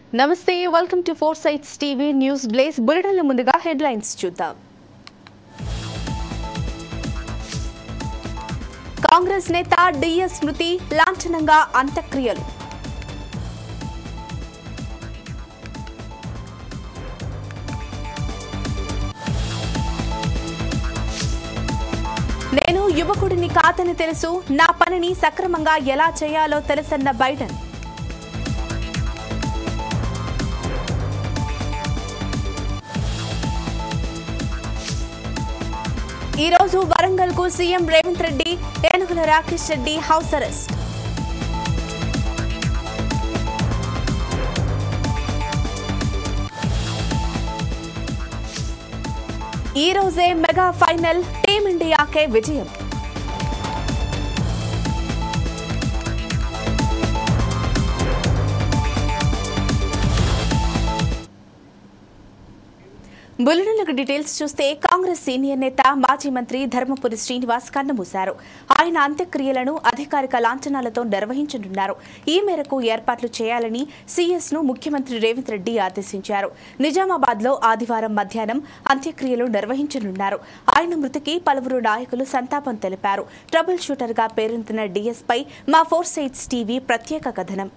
నమస్తే welcome to four sights TV news బ్లేస్ బులెటిన్ల ముందుగా హెడ్లైన్స్ చూద్దాం కాంగ్రెస్ నేత డిఎస్ స్మృతి లాంఛనంగా అంత్యక్రియలు నేను యువకుడిని కాదని తెలుసు నా పనిని సక్రమంగా ఎలా చేయాలో తెలుసన్న బైడెన్ ఈ రోజు వరంగల్ కు సీఎం రేవంత్ రెడ్డి ఏనుగుల రాకేష్ రెడ్డి హౌస్ అరెస్ట్ ఈ రోజే మెగా ఫైనల్ టీమిండియాకే విజయం బులెటిన్లకు డీటెయిల్స్ చూస్తే కాంగ్రెస్ సీనియర్ నేత మాజీ మంత్రి ధర్మపురి శ్రీనివాస్ కన్నుమూశారు ఆయన అంత్యక్రియలను అధికారిక లాంఛనాలతో నిర్వహించనున్నారు ఈ మేరకు ఏర్పాట్లు చేయాలని సీఎస్ ను ముఖ్యమంత్రి రేవంత్ రెడ్డి ఆదేశించారు నిజామాబాద్ లో ఆదివారం మధ్యాహ్నం అంత్యక్రియలు నిర్వహించనున్నారు ఆయన మృతికి పలువురు నాయకులు సంతాపం తెలిపారు ట్రబుల్ షూటర్ గా పేరొందిన డీఎస్ పై మా ఫోర్ సైట్స్ టీవీ ప్రత్యేక కథనం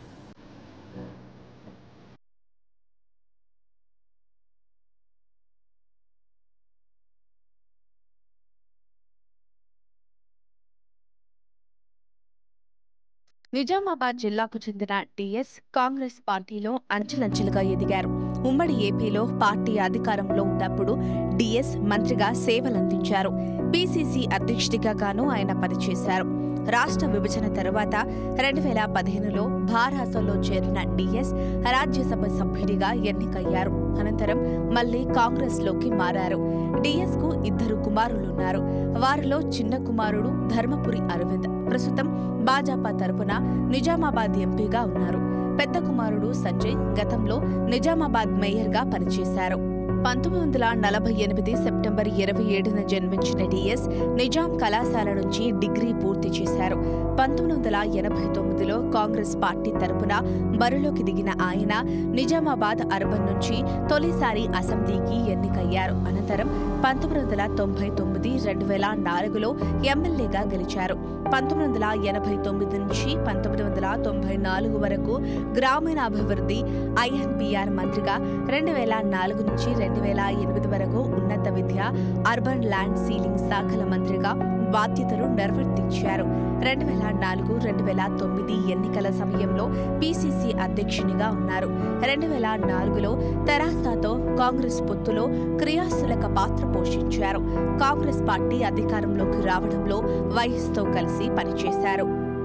నిజామాబాద్ జిల్లాకు చెందిన టీఎస్ కాంగ్రెస్ పార్టీలో అంచెలంచెలుగా ఎదిగారు ఉమ్మడి ఏపీలో పార్టీ అధికారంలో ఉన్నప్పుడు డిఎస్ మంత్రిగా సేవలందించారు పిసిసి అధ్యక్షుడిగా గాను ఆయన పనిచేశారు రాష్ట్ర విభజన తరువాత రెండు వేల పదిహేనులో భారాసంలో చేరిన డిఎస్ రాజ్యసభ సభ్యుడిగా ఎన్నికయ్యారు అనంతరం మళ్లీ కాంగ్రెస్ లోకి మారారు డిఎస్ కు ఇద్దరు కుమారులున్నారు వారిలో చిన్న కుమారుడు ధర్మపురి అరవింద్ ప్రస్తుతం భాజపా తరపున నిజామాబాద్ ఎంపీగా ఉన్నారు పెద్ద కుమారుడు సంజయ్ గతంలో నిజామాబాద్ మేయర్గా పనిచేశారు పంతొమ్మిది వందల నలభై ఎనిమిది సెప్టెంబర్ ఇరవై ఏడున జన్మించిన డిఎస్ నిజాం కళాశాల నుంచి డిగ్రీ పూర్తి చేశారు పంతొమ్మిది వందల ఎనభై తొమ్మిదిలో కాంగ్రెస్ పార్టీ తరపున బరిలోకి దిగిన ఆయన నిజామాబాద్ అర్బన్ నుంచి తొలిసారి అసెంబ్లీకి ఎన్నికయ్యారు అనంతరం పంతొమ్మిది వందల తొంభై తొమ్మిది రెండు వేల నాలుగులో ఎమ్మెల్యేగా గెలిచారు పంతొమ్మిది వందల ఎనభై తొమ్మిది నుంచి పంతొమ్మిది వందల తొంభై నాలుగు వరకు గ్రామీణాభివృద్ధి ఐఎన్పిఆర్ మంత్రిగా రెండు వేల నాలుగు నుంచి రెండు వేల ఎనిమిది వరకు ఉన్నత విద్య అర్బన్ ల్యాండ్ సీలింగ్ శాఖల మంత్రిగా బాధ్యతలు నిర్వర్తించారు రెండు వేల నాలుగు రెండు వేల తొమ్మిది ఎన్నికల సమయంలో పిసిసి అధ్యక్షునిగా ఉన్నారు రెండు వేల నాలుగులో తెరాసాతో కాంగ్రెస్ పొత్తులో క్రియాశీలక పాత్ర పోషించారు కాంగ్రెస్ పార్టీ అధికారంలోకి రావడంలో వైఎస్తో కలిసి పనిచేశారు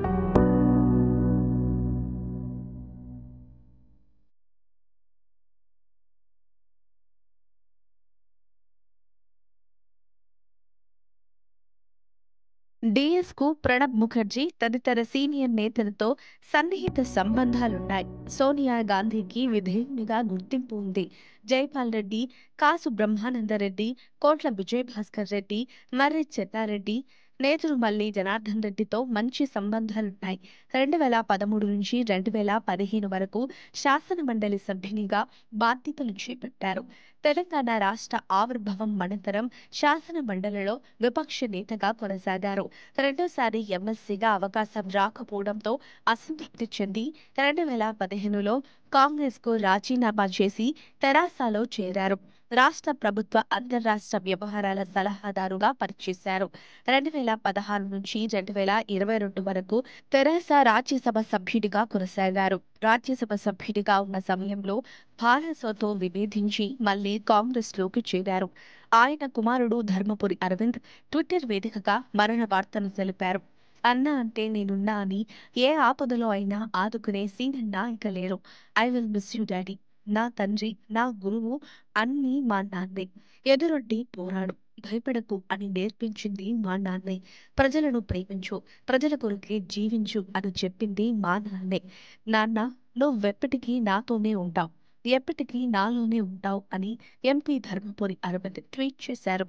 డిఎస్ కు ప్రణబ్ ముఖర్జీ తదితర సీనియర్ నేతలతో సన్నిహిత సంబంధాలున్నాయి సోనియా గాంధీకి విధేయునిగా గుర్తింపు ఉంది జైపాల్ రెడ్డి కాసు బ్రహ్మానందరెడ్డి కోట్ల విజయభాస్కర్ రెడ్డి మర్రి చెన్నారెడ్డి నేతలు మల్లి జనార్దన్ రెడ్డితో మంచి సంబంధాలున్నాయి రెండు వేల పదమూడు నుంచి రెండు వేల పదిహేను వరకు శాసన మండలి సభ్యునిగా బాధ్యతలు చేపట్టారు తెలంగాణ రాష్ట్ర ఆవిర్భావం అనంతరం శాసన మండలిలో విపక్ష నేతగా కొనసాగారు రెండోసారి ఎమ్మెల్సీగా అవకాశం రాకపోవడంతో అసంతృప్తి చెంది రెండు వేల పదిహేనులో కాంగ్రెస్ కు రాజీనామా చేసి తెరాసాలో చేరారు రాష్ట్ర ప్రభుత్వ అంతర్రాష్ట్ర వ్యవహారాల సలహాదారుగా పనిచేశారు రెండు వేల పదహారు నుంచి రెండు వేల ఇరవై రెండు వరకు తెరాస రాజ్యసభ సభ్యుడిగా కొనసాగారు రాజ్యసభ సభ్యుడిగా ఉన్న సమయంలో భారత్తో విభేదించి మళ్లీ కాంగ్రెస్ లోకి చేరారు ఆయన కుమారుడు ధర్మపురి అరవింద్ ట్విట్టర్ వేదికగా మరణ వార్తను తెలిపారు అన్న అంటే నేనున్నా అని ఏ ఆపదలో అయినా ఆదుకునే సీనియర్ నాయక లేరు I will miss you daddy నా తండ్రి నా గురువు అన్ని మా నాన్నే ఎదురొడ్డి పోరాడు భయపడకు అని నేర్పించింది మా నాన్నే ప్రజలను ప్రేమించు ప్రజల కొరకే జీవించు అని చెప్పింది మా నాన్నే నాన్న నువ్వెప్పటికీ నాతోనే ఉంటావు ఎప్పటికీ నాలోనే ఉంటావు అని ఎంపీ ధర్మపురి అరవింద్ ట్వీట్ చేశారు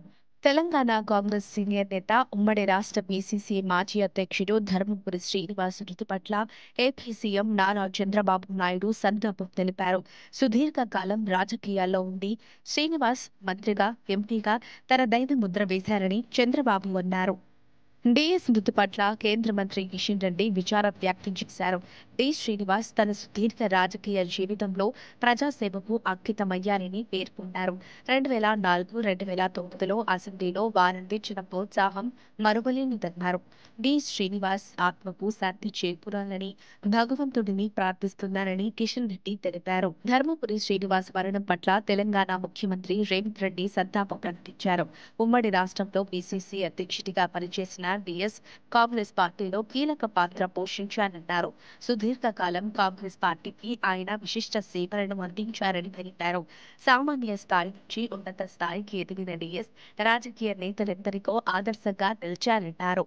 తెలంగాణ కాంగ్రెస్ సీనియర్ నేత ఉమ్మడి రాష్ట్ర పీసీసీ మాజీ అధ్యక్షుడు ధర్మపురి శ్రీనివాస్ మృతి పట్ల ఏపీ సీఎం నారా చంద్రబాబు నాయుడు సంతాపం తెలిపారు సుదీర్ఘ కాలం రాజకీయాల్లో ఉండి శ్రీనివాస్ మంత్రిగా ఎంపీగా తన దైవ ముద్ర వేశారని చంద్రబాబు అన్నారు డిఎస్ మృతి పట్ల కేంద్ర మంత్రి కిషన్ రెడ్డి విచారం వ్యక్తం చేశారు డి శ్రీనివాస్ తన సుదీర్ఘ రాజకీయ జీవితంలో ప్రజాసేవకు అంకితమయ్యారని పేర్కొన్నారు రెండు వేల నాలుగు రెండు వేల తొమ్మిదిలో అసెంబ్లీలో వారందించిన ప్రోత్సాహం మరువలేనిదన్నారు డి శ్రీనివాస్ ఆత్మకు శాంతి చేకూరాలని భగవంతుడిని ప్రార్థిస్తున్నారని కిషన్ రెడ్డి తెలిపారు ధర్మపురి శ్రీనివాస్ మరణం పట్ల తెలంగాణ ముఖ్యమంత్రి రేవంత్ రెడ్డి సంతాపం ప్రకటించారు ఉమ్మడి రాష్ట్రంలో పీసీసీ అధ్యక్షుడిగా పనిచేసిన డిఎస్ కాంగ్రెస్ పార్టీలో కీలక పాత్ర పోషించారన్నారు సుదీర్ఘకాలం కాంగ్రెస్ పార్టీకి ఆయన విశిష్ట సేవలను అందించారని తెలిపారు సామాన్య స్థాయి నుంచి ఉన్నత స్థాయికి ఎదిగిన డిఎస్ రాజకీయ నేతలెందరికో ఆదర్శంగా నిలిచారన్నారు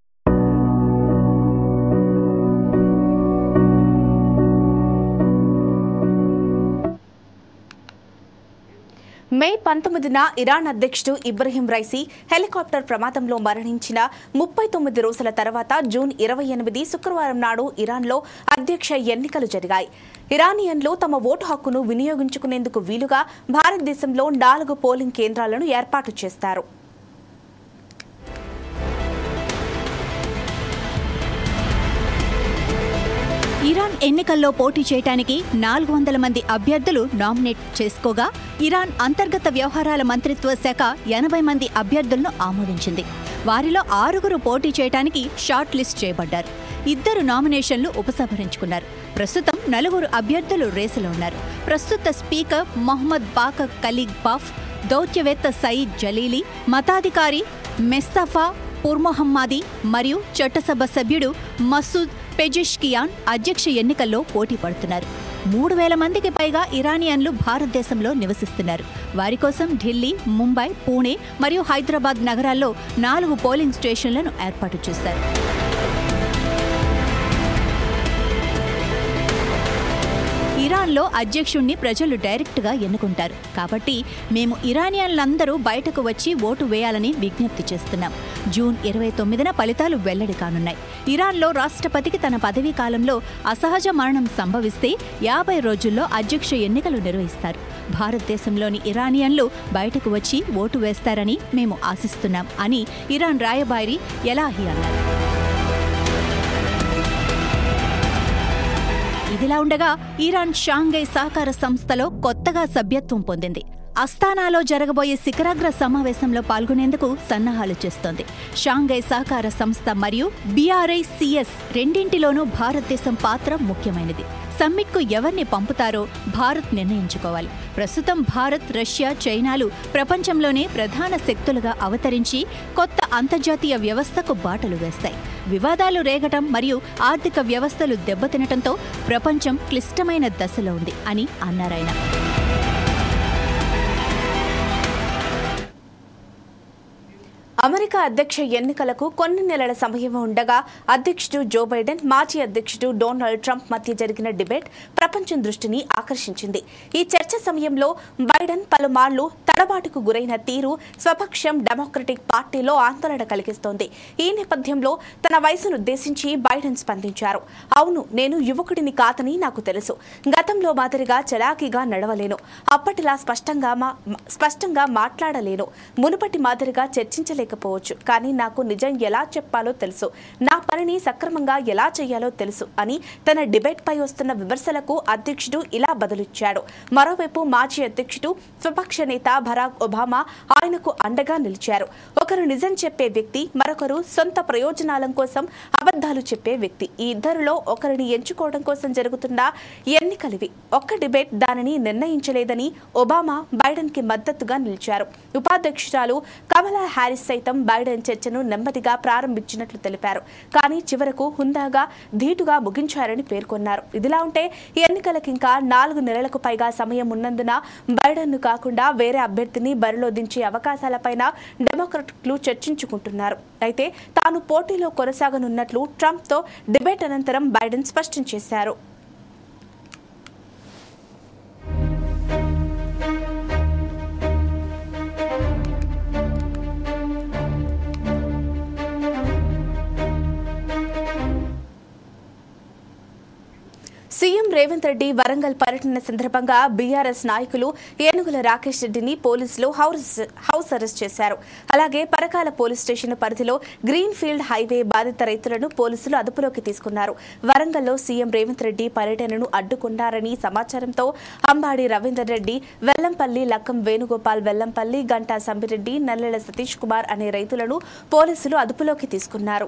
మే పంతొమ్మిదిన ఇరాన్ అధ్యక్షుడు ఇబ్రహీం రైసీ హెలికాప్టర్ ప్రమాదంలో మరణించిన ముప్పై తొమ్మిది రోజుల తర్వాత జూన్ ఇరవై ఎనిమిది శుక్రవారం నాడు ఇరాన్లో అధ్యక్ష ఎన్నికలు జరిగాయి ఇరానియన్లు తమ ఓటు హక్కును వినియోగించుకునేందుకు వీలుగా భారతదేశంలో నాలుగు పోలింగ్ కేంద్రాలను ఏర్పాటు చేస్తారు ఇరాన్ ఎన్నికల్లో పోటీ చేయడానికి నాలుగు వందల మంది అభ్యర్థులు నామినేట్ చేసుకోగా ఇరాన్ అంతర్గత వ్యవహారాల మంత్రిత్వ శాఖ ఎనభై మంది అభ్యర్థులను ఆమోదించింది వారిలో ఆరుగురు పోటీ చేయడానికి షార్ట్ లిస్ట్ చేయబడ్డారు ఇద్దరు నామినేషన్లు ఉపసంహరించుకున్నారు ప్రస్తుతం నలుగురు అభ్యర్థులు రేసులో ఉన్నారు ప్రస్తుత speaker Mohammad Bagher Ghalibaf దౌత్యవేత్త సయీద్ జలీలీ మతాధికారి మెస్తఫా పుర్మొహమ్మాది మరియు చట్టసభ సభ్యుడు మసూద్ పెజిష్కియాన్ అధ్యక్ష ఎన్నికల్లో పోటీ పడుతున్నారు మూడు వేల మందికి పైగా ఇరానియన్లు భారతదేశంలో నివసిస్తున్నారు వారి కోసం ఢిల్లీ ముంబై పూణే మరియు హైదరాబాద్ నగరాల్లో నాలుగు పోలింగ్ స్టేషన్లను ఏర్పాటు చేశారు ఇరాన్లో అధ్యక్షుణ్ణి ప్రజలు డైరెక్ట్గా ఎన్నుకుంటారు కాబట్టి మేము ఇరానియన్లందరూ బయటకు వచ్చి ఓటు వేయాలని విజ్ఞప్తి చేస్తున్నాం జూన్ ఇరవై తొమ్మిదిన ఫలితాలు వెల్లడి కానున్నాయి ఇరాన్లో రాష్ట్రపతికి తన పదవీ కాలంలో అసహజ మరణం సంభవిస్తే యాభై రోజుల్లో అధ్యక్ష ఎన్నికలు నిర్వహిస్తారు భారతదేశంలోని ఇరానియన్లు బయటకు వచ్చి ఓటు వేస్తారని మేము ఆశిస్తున్నాం అని ఇరాన్ రాయబారి ఎలాహి అన్నారు ఇదిలా ఉండగా ఇరాన్ షాంఘై సహకార సంస్థలో కొత్తగా సభ్యత్వం పొందింది అస్తానాలో జరగబోయే శిఖరాగ్ర సమావేశంలో పాల్గొనేందుకు సన్నాహాలు చేస్తోంది షాంఘై సహకార సంస్థ మరియు బీఆర్ఐ సిఎస్ రెండింటిలోనూ భారతదేశం పాత్ర ముఖ్యమైనది సమ్మిట్కు ఎవరిని పంపుతారో భారత్ నిర్ణయించుకోవాలి ప్రస్తుతం భారత్ రష్యా చైనాలు ప్రపంచంలోనే ప్రధాన శక్తులుగా అవతరించి కొత్త అంతర్జాతీయ వ్యవస్థకు బాటలు వేస్తాయి వివాదాలు రేగటం మరియు ఆర్థిక వ్యవస్థలు దెబ్బతినటంతో ప్రపంచం క్లిష్టమైన దశలో ఉంది అని అన్నారాయన అమెరికా అధ్యక్ష ఎన్నికలకు కొన్ని నెలల సమయం ఉండగా అధ్యక్షుడు జో బైడెన్ మాజీ అధ్యక్షుడు డొనాల్డ్ ట్రంప్ మధ్య జరిగిన డిబేట్ ప్రపంచం దృష్టిని ఆకర్షించింది ఈ చర్చ సమయంలో బైడెన్ పలుమార్లు తడబాటుకు గురైన తీరు స్వపక్షం డెమోక్రటిక్ పార్టీలో ఆందోళన కలిగిస్తోంది ఈ నేపథ్యంలో తన వయసును ఉద్దేశించి బైడెన్ స్పందించారు అవును నేను యువకుడిని కాదని నాకు తెలుసు గతంలో మాదిరిగా చలాకీగా నడవలేను అప్పటిలా స్పష్టంగా మా స్పష్టంగా మాట్లాడలేను మునుపటి మాదిరిగా చర్చించలేకపోవచ్చు కానీ నాకు నిజం ఎలా చెప్పాలో తెలుసు నా పనిని సక్రమంగా ఎలా చేయాలో తెలుసు అని తన డిబేట్ పై వస్తున్న విమర్శలకు అధ్యక్షుడు ఇలా బదులిచ్చాడు మరోవైపు మాజీ అధ్యక్షుడు స్వపక్ష నేత బరాక్ ఒబామా ఆయనకు అండగా నిలిచారు ఒకరు నిజం చెప్పే వ్యక్తి మరొకరు సొంత ప్రయోజనాల కోసం అబద్ధాలు చెప్పే వ్యక్తి ఈ ఇద్దరిలో ఒకరిని ఎంచుకోవడం కోసం జరుగుతున్న ఎన్నికలివి ఒక్క డిబేట్ దానిని నిర్ణయించలేదని ఒబామా బైడెన్ కి మద్దతుగా నిలిచారు ఉపాధ్యక్షురాలు కమలా హ్యారిస్ సైతం బైడెన్ చర్చను నెమ్మదిగా ప్రారంభించినట్లు తెలిపారు కానీ చివరకు హుందాగా ధీటుగా ముగించారని పేర్కొన్నారు ఇదిలా ఉంటే ఈ ఎన్నికలకు ఇంకా నాలుగు నెలలకు పైగా సమయం ఉన్నందున బైడెన్ను కాకుండా వేరే అభ్యర్థిని బరిలో దించే అవకాశాలపైన డెమోక్రటిక్లు చర్చించుకుంటున్నారు అయితే తాను పోటీలో కొనసాగనున్నట్లు ట్రంప్తో డిబేట్ అనంతరం బైడెన్ స్పష్టం చేశారు సీఎం రేవంత్ రెడ్డి వరంగల్ పర్యటన సందర్భంగా బీఆర్ఎస్ నాయకులు ఏనుగుల రాకేష్ రెడ్డిని పోలీసులు హౌస్ హౌస్ అరెస్ట్ చేశారు అలాగే పరకాల పోలీస్ స్టేషన్ పరిధిలో గ్రీన్ ఫీల్డ్ హైవే బాధిత రైతులను పోలీసులు అదుపులోకి తీసుకున్నారు వరంగల్లో సీఎం రేవంత్ రెడ్డి పర్యటనను అడ్డుకున్నారని సమాచారంతో అంబాడి రవీందర్ రెడ్డి వెల్లంపల్లి లక్కం వేణుగోపాల్ వెల్లంపల్లి గంటా సంబిరెడ్డి నల్లెల సతీష్ కుమార్ అనే రైతులను పోలీసులు అదుపులోకి తీసుకున్నారు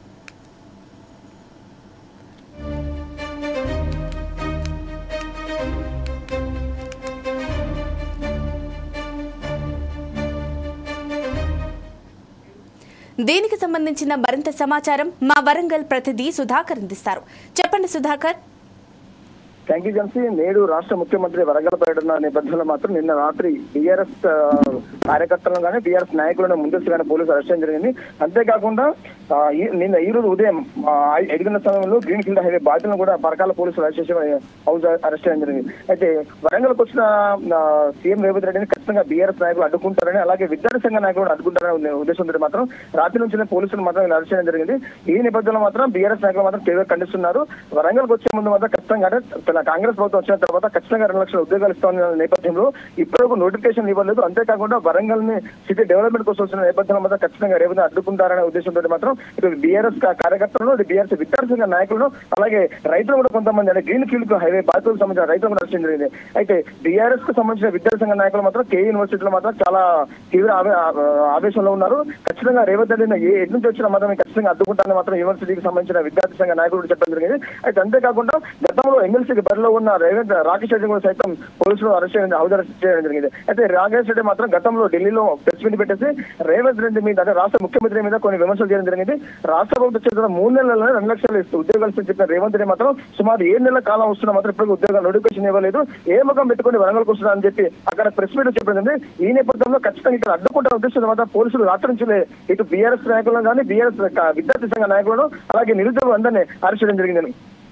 దీనికి సంబంధించిన మరింత సమాచారం మా వరంగల్ ప్రతినిధి సుధాకర్ అందిస్తారు చెప్పండి సుధాకర్ థ్యాంక్ యూ జన్సీ నేడు రాష్ట్ర ముఖ్యమంత్రి వరంగల్ పర్యటన నేపథ్యంలో మాత్రం నిన్న రాత్రి బీఆర్ఎస్ కార్యకర్తలను కానీ బీఆర్ఎస్ నాయకులను ముందస్తుగానే పోలీసులు అరెస్ట్ చేయడం జరిగింది అంతేకాకుండా ఆ, ఈ- నిన్న ఈ రోజు ఉదయం ఆ, ఐదున్నర సమయంలో గ్రీన్ ఫీల్డ్ హైవే బాధ్యులను కూడా పరకాల పోలీసులు అరెస్ట్ చేసి హౌస్ అరెస్ట్ చేయడం జరిగింది అయితే వరంగల్కి వచ్చిన ఆ, సీఎం రేవంత్ రెడ్డిని ఖచ్చితంగా బీఆర్ఎస్ నాయకులు అడ్డుకుంటారని అలాగే విద్యార్థి సంఘ నాయకులు అడ్డుకుంటారనే ఉన్న ఉద్దేశంతో మాత్రం రాత్రి నుంచి పోలీసులు మాత్రం ఇలా అరెస్ట్ చేయడం జరిగింది ఈ నేపథ్యంలో మాత్రం బీఆర్ఎస్ నాయకులు మాత్రం తీవ్రంగా ఖండిస్తున్నారు వరంగల్కి వచ్చే ముందు మాత్రం ఖచ్చితంగా అంటే తెల- కాంగ్రెస్ ప్రభుత్వం వచ్చిన తర్వాత ఖచ్చితంగా రెండు లక్షల ఉద్యోగాలు ఇస్తామన్న నేపథ్యంలో ఇప్పటివరకు నోటిఫికేషన్ ఇవ్వలేదు అంతేకాకుండా వరంగల్ ని సిటీ డెవలప్మెంట్ కోసం వచ్చిన నేపథ్యంలో మాత్రం ఖచ్చితంగా రేవంత్ అడ్డుకుంటారనే ఉద్దేశంతో మాత్రం ఇటు బీఆర్ఎస్ కార్యకర్తలను ఇటు బీఆర్ఎస్ విద్యార్థి సంఘ నాయకులను అలాగే రైతులు కూడా కొంతమంది అంటే గ్రీన్ ఫీల్డ్ హైవే బాధితులకు సంబంధించిన రైతులు కూడా అరెస్ట్ జరిగింది అయితే బీఆర్ఎస్ కు సంబంధించిన విద్యార్థి సంఘ నాయకులు మాత్రం కే యూనివర్సిటీలో మాత్రం చాలా తీవ్ర ఆవే- ఆ- ఆవేశంలో ఉన్నారు ఖచ్చితంగా రేవంత్ రెడ్డిని ఏ ఎటు నుంచి వచ్చినా మాత్రం ఖచ్చితంగా అడ్డుకుంటారని మాత్రం యూనివర్సిటీకి సంబంధించిన విద్యార్థి సంఘ నాయకులు కూడా చెప్పడం జరిగింది అయితే అంతేకాకుండా గతంలో ఎమ్మెల్సీకి బరిలో ఉన్న రేవంత్ రాకేష్ రెడ్డి కూడా సైతం పోలీసులు అరెస్ట్ చేయడం హౌస్ అరెస్ట్ చేయడం జరిగింది అయితే రాకేష్ రెడ్డి మాత్రం గతంలో ఢిల్లీలో ప్రెస్ మీట్ పెట్టేసి రేవంత్ రెడ్డి మీద అంటే రాష్ట్ర ముఖ్యమంత్రి మీద కొన్ని విమర్శలు చేయడం జరిగింది రాష్ట్ర ప్రభుత్వం చేసిన మూడు నెలల్లోనే రెండు లక్షలు ఇస్తూ ఉద్యోగాలు ఇస్తూ చెప్పిన రేవంత్ రెడ్డి మాత్రం సుమారు ఏడు నెలల కాలం వస్తున్నా మాత్రం ఇప్పుడు ఉద్యోగాలు నోటిఫికేషన్ ఇవ్వలేదు ఏ ముఖం పెట్టుకుని వరంగల్కి వస్తున్నా అని చెప్పి అక్కడ ప్రెస్ మీట్ చెప్పింది ఈ నేపథ్యంలో ఖచ్చితంగా ఇక్కడ అడ్డుకుంటున్న ఉద్దేశంతో మాత్రం పోలీసులు రాత్రి నుంచి ఇటు బీఆర్ఎస్ నాయకులను కానీ బీఆర్ఎస్ విద్యార్థి సంఘ నాయకులను అలాగే నిరుద్యోగులు అందరినీ అరెస్ట్ చేయడం జరిగిందని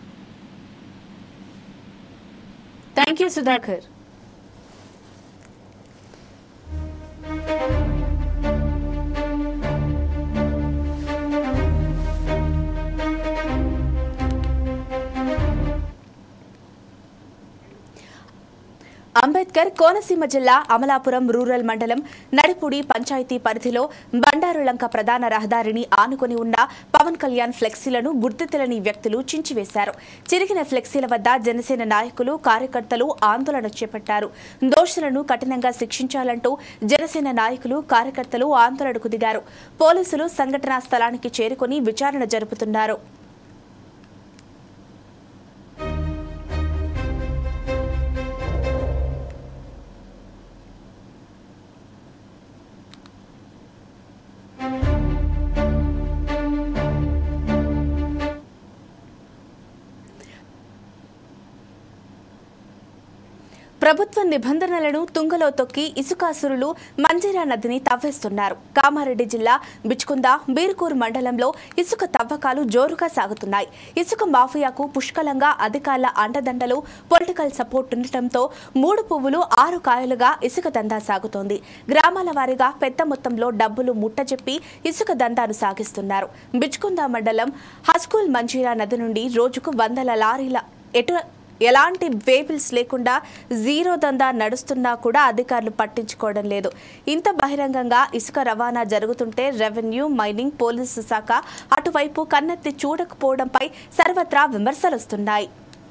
థ్యాంక్ యూ సుధాకర్ అంబేద్కర్ కోనసీమ జిల్లా అమలాపురం రూరల్ మండలం నడిపుడి పంచాయతీ పరిధిలో బండారులంక ప్రధాన రహదారిని ఆనుకొని ఉన్న పవన్ కళ్యాణ్ ఫ్లెక్సీలను గుర్తు తెలియని వ్యక్తులు చించివేశారు చిరిగిన ఫ్లెక్సీల వద్ద జనసేన నాయకులు కార్యకర్తలు ఆందోళన చేపట్టారు దోషులను కఠినంగా శిక్షించాలంటూ జనసేన నాయకులు కార్యకర్తలు ఆందోళనకు దిగారు పోలీసులు సంఘటనా స్థలానికి చేరుకుని విచారణ జరుపుతున్నారు ప్రభుత్వ నిబంధనలను తుంగలో తొక్కి ఇసుకాసురులు మంజీరా నదిని తవ్వేస్తున్నారు కామారెడ్డి జిల్లా బిచ్కుంద బీర్కూర్ మండలంలో ఇసుక తవ్వకాలు జోరుగా సాగుతున్నాయి ఇసుక మాఫియాకు పుష్కలంగా అధికారుల అండదండలు పొలిటికల్ సపోర్ట్ ఉండటంతో మూడు పువ్వులు ఆరు కాయలుగా ఇసుక దందా సాగుతోంది గ్రామాల వారీగా పెద్ద మొత్తంలో డబ్బులు ముట్టజెప్పి ఇసుక దందాను సాగిస్తున్నారు బిచ్కుంద మండలం హస్కూల్ మంజీరా నది నుండి రోజుకు వందల లారీల ఎటు ఎలాంటి వేబిల్స్ లేకుండా జీరో దందా నడుస్తున్నా కూడా అధికారులు పట్టించుకోవడం లేదు ఇంత బహిరంగంగా ఇసుక రవాణా జరుగుతుంటే రెవెన్యూ మైనింగ్ పోలీసు శాఖ అటువైపు కన్నెత్తి చూడకపోవడంపై సర్వత్రా విమర్శలొస్తున్నాయి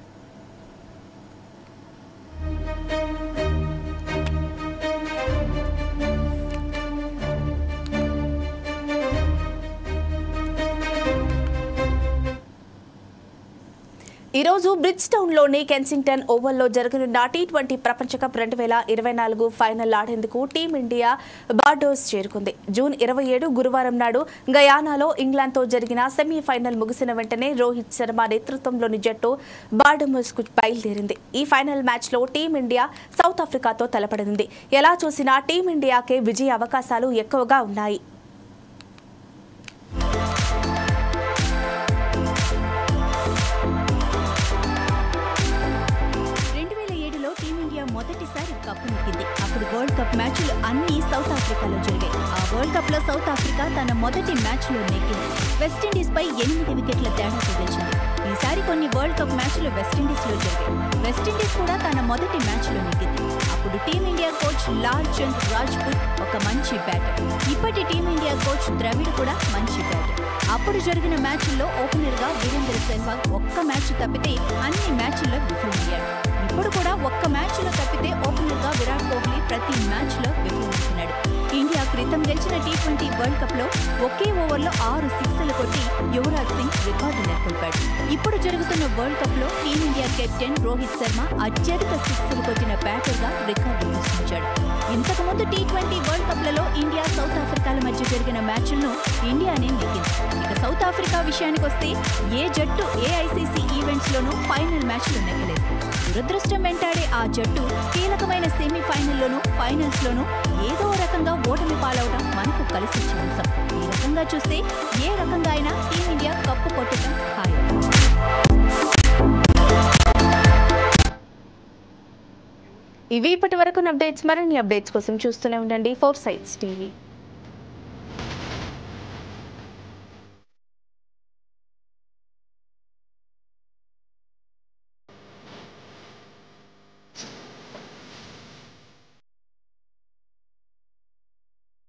ఈ రోజు బ్రిడ్జ్ టౌన్ లోని కెన్సింగ్టన్ ఓవల్లో జరగనున్న టీ ట్వంటీ ప్రపంచ కప్ రెండు వేల ఇరవై నాలుగు ఫైనల్ ఆడేందుకు టీమిండియా బార్డోస్ చేరుకుంది జూన్ ఇరవై ఏడు గురువారం నాడు గయానాలో ఇంగ్లాండ్తో జరిగిన సెమీఫైనల్ ముగిసిన వెంటనే రోహిత్ శర్మ నేతృత్వంలోని జట్టు బార్డమోస్ కు బయలుదేరింది ఈ ఫైనల్ మ్యాచ్లో టీమిండియా సౌత్ ఆఫ్రికాతో తలపడింది ఎలా చూసినా టీమిండియాకే విజయ అవకాశాలు ఎక్కువగా ఉన్నాయి రెండు వేల ఏడులో టీమిండియా మొదటిసారి కప్పు నెక్కింది అప్పుడు వరల్డ్ కప్ మ్యాచ్లు అన్ని సౌత్ ఆఫ్రికాలో జరిగాయి ఆ వరల్డ్ కప్ లో సౌత్ ఆఫ్రికా తన మొదటి మ్యాచ్ లో నెగ్గింది వెస్టిండీస్ పై ఎనిమిది వికెట్ల తేడాతో గెలిచింది ఈసారి కొన్ని వరల్డ్ కప్ మ్యాచ్లు వెస్టిండీస్లో జరిగాయి వెస్టిండీస్ కూడా తన మొదటి మ్యాచ్లో నెగ్గింది అప్పుడు team India coach Lalchand Rajput ఒక మంచి బ్యాటర్ ఇప్పటి టీమిండియా కోచ్ ద్రవిడ్ కూడా మంచి బ్యాటర్ అప్పుడు జరిగిన మ్యాచ్ల్లో ఓపెనర్గా వీరేంద్ర సెహ్వాగ్ ఒక్క మ్యాచ్ తప్పితే అన్ని మ్యాచ్ల్లో విఫలమయ్యాడు ఇప్పుడు కూడా ఒక్క మ్యాచ్లో తప్పితే ఓపెనర్గా విరాట్ కోహ్లీ ప్రతి మ్యాచ్లో విఫలమవుతున్నాడు ఇండియా క్రితం గెలిచిన టీ ట్వంటీ వరల్డ్ కప్ లో ఒకే ఓవర్లో ఆరు సిక్స్లు కొట్టి యువరాజ్ సింగ్ రికార్డు నెలకొల్పాడు ఇప్పుడు జరుగుతున్న వరల్డ్ కప్ లో టీమిండియా కెప్టెన్ రోహిత్ శర్మ అత్యధిక సిక్స్లు కొట్టిన బ్యాటర్ గా రికార్డు సృష్టించాడు ఇంతకుముందు టీ ట్వంటీ వరల్డ్ కప్లలో ఇండియా సౌత్ ఆఫ్రికాల మధ్య జరిగిన మ్యాచ్లను ఇండియానే నెగ్గింది ఇక సౌత్ ఆఫ్రికా విషయానికి వస్తే ఏ జట్టు ఏ ఐసీసీ ఈవెంట్స్ లోనూ ఫైనల్ మ్యాచ్లు నెగ్గలేదు దురదృష్టం వెంటాడే ఆ జట్టు కీలకమైన సెమీఫైనల్లోనూ ఫైనల్స్ లోనూ ఏదో రకంగా ఓటమి పాలవడం మనకు కలిసి వచ్చే అంశం ఈ రకంగా చూస్తే ఏ రకంగా అయినా టీమిండియా కప్పు కొట్టడం ఖాయం ఇవి ఇప్పటి వరకు అప్డేట్స్ మరిన్ని అప్డేట్స్ కోసం చూస్తూనే ఉండండి ఫోర్ సైట్స్ టీవీ